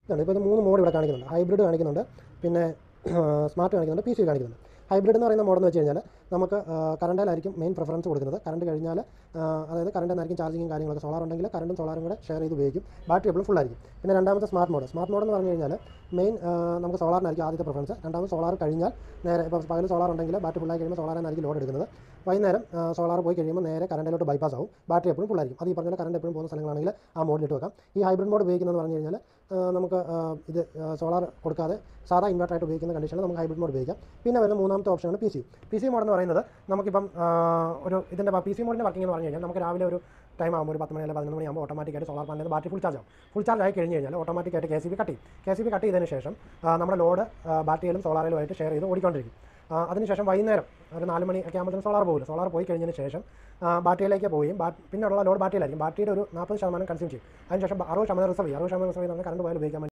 ഇതാണ് ഇപ്പോൾ ഇത് മൂന്ന് മോഡ് ഇവിടെ കാണിക്കുന്നുണ്ട് ഹൈബ്രിഡ് കാണിക്കുന്നുണ്ട് പിന്നെ സ്മാർട്ട് കാണിക്കുന്നുണ്ട് പി സി കാണിക്കുന്നുണ്ട് ഹൈബ്രിഡ് എന്ന് പറയുന്ന മോഡ് എന്ന് വെച്ച് കഴിഞ്ഞാൽ നമുക്ക് കറണ്ടിലായിരിക്കും മെയിൻ പ്രിഫറൻസ് കൊടുക്കുന്നത് കറണ്ട് കഴിഞ്ഞാൽ ആ, അതായത് കറണ്ട് എന്നായിരിക്കും ചാർജിങ്ങും കാര്യങ്ങളൊക്കെ സോളാർ ഉണ്ടെങ്കിൽ കറണ്ടും സോളാറും കൂടെ ഷെയർ ചെയ്ത് ഉപയോഗിക്കും ബാറ്ററി എപ്പോഴും ഫുൾ ആയിരിക്കും പിന്നെ രണ്ടാമത്തെ സ്മാർട്ട് മോഡ് സ്മാർട്ട് മോഡ് എന്ന് പറഞ്ഞു കഴിഞ്ഞാൽ മെയിൻ നമുക്ക് സോളാറിനായിരിക്കും ആദ്യത്തെ പ്രിഫറൻസ് രണ്ടാമത് സോളാർ കഴിഞ്ഞാൽ നേരെ ഇപ്പോൾ പകൽ സോളാർ ഉണ്ടെങ്കിൽ ബാറ്ററി ഫുള്ളായി കഴിയുമ്പോൾ സോളാറിനായിരിക്കും ലോഡ് എടുക്കുന്നത് വൈകുന്നേരം സോളാർ പോയി കഴിയുമ്പോൾ നേരെ കറണ്ടിലോട്ട് ബൈപ്പാസ് ആവും ബാറ്ററി എപ്പോഴും ഫുൾ ആയിരിക്കും അത് ഈ പറഞ്ഞ കറണ്ട് എപ്പോഴും പോകുന്ന സ്ഥലങ്ങളാണെങ്കിൽ ആ മോഡിലിട്ട് വെക്കാം ഈ ഹൈബ്രിഡ് മോഡ് ഉപയോഗിക്കുന്നതെന്ന് പറഞ്ഞു കഴിഞ്ഞാൽ ആ, നമുക്ക് ആ, ഇത് സോളാർ കൊടുക്കാതെ സാധാ ഇൻവെർട്ടറായിട്ട് ഉപയോഗിക്കുന്ന കണ്ടീഷനിൽ നമുക്ക് ഹൈബ്രിഡ് മോഡ് ഉപയോഗിക്കാം പിന്നെ വരുന്ന മൂന്നാമത്തെ ഓപ്ഷനാണ് P C P C mode എന്ന് പറയുന്നത് നമുക്കിപ്പം ആ, ഒരു ഇതിൻ്റെ പി സി മോഡിൻ്റെ വർക്കിംഗ് എന്ന് പറഞ്ഞു കഴിഞ്ഞാൽ നമുക്ക് രാവിലെ ഒരു ടൈം ആകുമ്പോൾ ഒരു പത്ത് മണി അല്ലെങ്കിൽ പതിനൊന്ന് മണിയാകുമ്പോൾ ഓട്ടോമാറ്റിക്കായിട്ട് സോളാർ പാനലിൽ ബാറ്ററി ഫുൾ ചാർജ് ആവും ഫുൾ ചാർജ് ആയി കഴിഞ്ഞ് കഴിഞ്ഞാൽ ഓട്ടോമാറ്റിക്കായിട്ട് കെ സി ബി കട്ട് ചെയ്യും കെ സി ബി കട്ട് ചെയ്തതിന് ശേഷം ആ, നമ്മുടെ ലോഡ് ബാറ്ററിയിലും സോളാറിലുമായിട്ട് ഷെയർ ചെയ്ത് ഓടിക്കൊണ്ടിരിക്കും ആ, അതിനുശേഷം വൈകുന്നേരം ഒരു നാല് മണി ഒക്കെ ആകുമ്പോഴത്തേക്കും സോളാർ പോകില്ല സോളാർ പോയി കഴിഞ്ഞതിന് ശേഷം ആ, ബാറ്ററിയിലേക്ക് പോവുകയും ബാ പിന്നെയുള്ള ലോഡ് ബാറ്ററിയിലായിരിക്കും ബാറ്ററിയുടെ ഒരു നാൽപ്പത് ശതമാനം കൺസ്യൂം ചെയ്യും അതിനുശേഷം അറുപത് ശതമാനം റിസർവ് ചെയ്യും അറുപത് ശതമാനം റിസർവ് ചെയ്ത് കറണ്ട് പോയാൽ ഉപയോഗിക്കാൻ വേണ്ടി